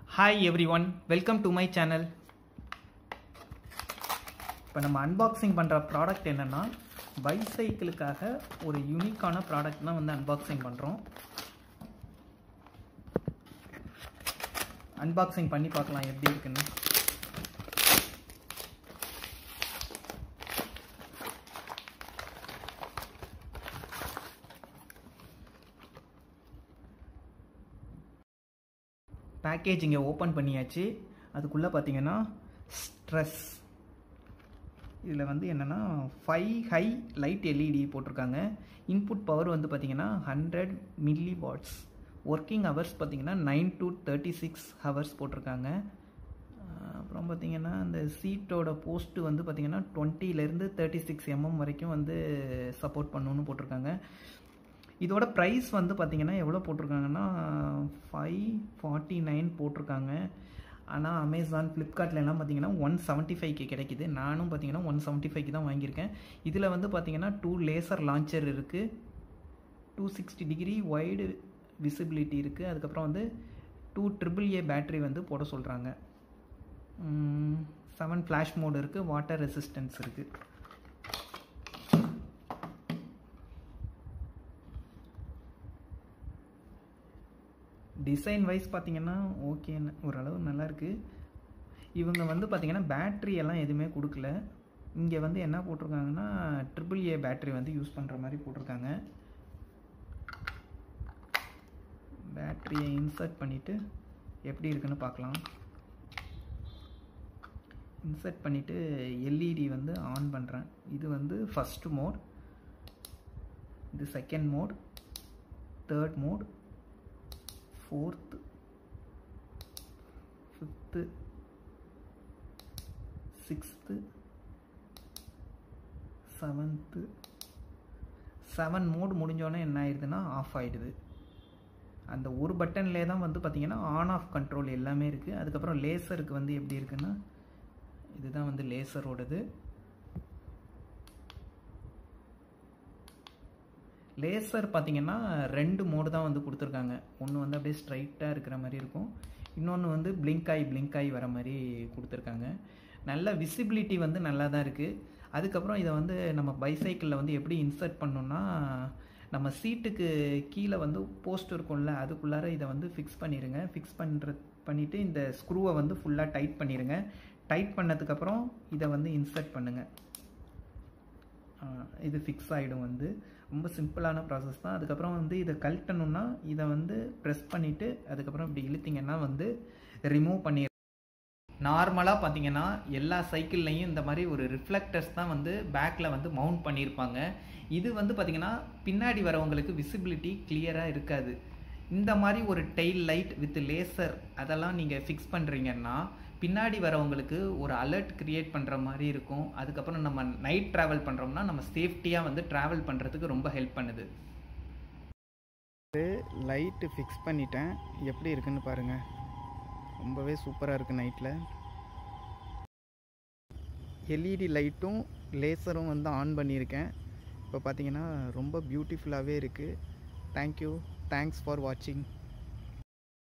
hi everyone welcome to my channel இப்போ நம்ம unboxing பண்ணுற ப்ராடக்ட் என்னென்னா பைசைக்கிளுக்காக ஒரு யூனிக்கான ப்ராடக்ட் தான் வந்து அன்பாக்சிங் பண்ணுறோம் அன்பாக்சிங் பண்ணி பார்க்கலாம் எப்படி இருக்குன்னு பேக்கேஜ் இங்கே ஓப்பன் பண்ணியாச்சு அதுக்குள்ளே பார்த்தீங்கன்னா ஸ்ட்ரெஸ் இதில் வந்து என்னென்னா ஃபைவ் ஹை லைட் எல்இடி போட்டிருக்காங்க இன்புட் பவர் வந்து பார்த்தீங்கன்னா hundred milliwatts working hours பார்த்தீங்கன்னா nine to thirty six hours போட்டிருக்காங்க அப்புறம் பார்த்தீங்கன்னா இந்த சீட்டோட போஸ்ட்டு வந்து பார்த்தீங்கன்னா டுவெண்ட்டிலேருந்து தேர்ட்டி சிக்ஸ் எம்எம் வரைக்கும் வந்து சப்போர்ட் பண்ணணும்னு போட்டிருக்காங்க இதோட ப்ரைஸ் வந்து பார்த்தீங்கன்னா எவ்வளோ போட்டிருக்காங்கன்னா ஃபைவ் ஃபார்ட்டி நைன் போட்டிருக்காங்க ஆனால் அமேசான் ஃப்ளிப்கார்ட்லலாம் பார்த்தீங்கன்னா ஒன் செவன்ட்டி ஃபைவ்க்கு கிடைக்குது நானும் பார்த்தீங்கன்னா ஒன் செவன்ட்டி ஃபைவ்க்கு தான் வாங்கியிருக்கேன் இதில் வந்து பார்த்தீங்கன்னா டூ லேசர் லான்ச்சர் இருக்குது two sixty degree wide visibility இருக்குது அதுக்கப்புறம் வந்து டூ ட்ரிபிள் ஏ பேட்ரி வந்து போட சொல்கிறாங்க செவன் ஃப்ளாஷ் மோடு இருக்குது வாட்டர் ரெசிஸ்டன்ஸ் இருக்குது டிசைன் வைஸ் பார்த்தீங்கன்னா ஓகேன்னு ஓரளவு நல்லாயிருக்கு இவங்க வந்து பார்த்திங்கன்னா பேட்ரி எல்லாம் எதுவுமே கொடுக்கல இங்கே வந்து என்ன போட்டிருக்காங்கன்னா ட்ரிபிள் ஏ பேட்ரி வந்து யூஸ் பண்ணுற மாதிரி போட்டிருக்காங்க பேட்ரியை இன்சர்ட் பண்ணிவிட்டு எப்படி இருக்குன்னு பார்க்கலாம் இன்சர்ட் பண்ணிவிட்டு எல்இடி வந்து ஆன் பண்ணுறேன் இது வந்து ஃபஸ்ட்டு மோட் இது second mode third mode fourth fifth sixth seventh seven mode முடிஞ்சோடனே என்ன ஆயிடுதுன்னா ஆஃப் ஆகிடுது அந்த ஒரு பட்டன்லே தான் வந்து பார்த்திங்கன்னா ஆன் ஆஃப் கண்ட்ரோல் எல்லாமே இருக்குது அதுக்கப்புறம் லேசருக்கு வந்து எப்படி இருக்குன்னா இதுதான் வந்து லேசரோடது லேசர் பார்த்தீங்கன்னா ரெண்டு மோடு தான் வந்து கொடுத்துருக்காங்க ஒன்று வந்து அப்படியே ஸ்ட்ரைட்டாக இருக்கிற மாதிரி இருக்கும் இன்னொன்று வந்து பிளிங்க் ஆகி பிளிங்க் ஆகி வர மாதிரி கொடுத்துருக்காங்க நல்ல விசிபிலிட்டி வந்து நல்லா தான் இருக்குது அதுக்கப்புறம் இதை வந்து நம்ம பைசைக்கிளில் வந்து எப்படி இன்சர்ட் பண்ணோன்னா நம்ம சீட்டுக்கு கீழே வந்து போஸ்ட் இருக்கும்ல அதுக்குள்ளார இதை வந்து ஃபிக்ஸ் பண்ணிடுங்க ஃபிக்ஸ் பண்ணுற பண்ணிவிட்டு இந்த ஸ்க்ரூவை வந்து ஃபுல்லாக டைட் பண்ணிடுங்க டைட் பண்ணதுக்கப்புறம் இதை வந்து இன்சர்ட் பண்ணுங்கள் இது ஃபிக்ஸ் ஆகிடும் வந்து ரொம்ப சிம்பிளான ப்ராசஸ் தான் அதுக்கப்புறம் வந்து இதை கழட்டணும்னா இதை வந்து ப்ரெஸ் பண்ணிவிட்டு அதுக்கப்புறம் இப்படி இழுத்திங்கன்னா வந்து ரிமூவ் பண்ணி நார்மலாக பார்த்தீங்கன்னா எல்லா சைக்கிள்லையும் இந்த மாதிரி ஒரு ரிஃப்ளெக்டர்ஸ் தான் வந்து பேக்கில் வந்து மவுண்ட் பண்ணியிருப்பாங்க இது வந்து பார்த்திங்கன்னா பின்னாடி வரவங்களுக்கு விசிபிலிட்டி கிளியராக இருக்காது இந்த மாதிரி ஒரு டெய்ல் லைட் வித் லேசர் அதெல்லாம் நீங்கள் ஃபிக்ஸ் பண்ணுறீங்கன்னா பின்னாடி வரவங்களுக்கு ஒரு அலர்ட் க்ரியேட் பண்ணுற மாதிரி இருக்கும் அதுக்கப்புறம் நம்ம நைட் ட்ராவல் பண்ணுறோம்னா நம்ம சேஃப்டியாக வந்து ட்ராவல் பண்ணுறதுக்கு ரொம்ப ஹெல்ப் பண்ணுது லைட்டு ஃபிக்ஸ் பண்ணிட்டேன் எப்படி இருக்குன்னு பாருங்கள் ரொம்பவே சூப்பராக இருக்குது நைட்டில் எல்இடி லைட்டும் லேசரும் வந்து ஆன் பண்ணியிருக்கேன் இப்போ பார்த்தீங்கன்னா ரொம்ப பியூட்டிஃபுல்லாகவே இருக்குது தேங்க்யூ தேங்க்ஸ் ஃபார் வாட்சிங்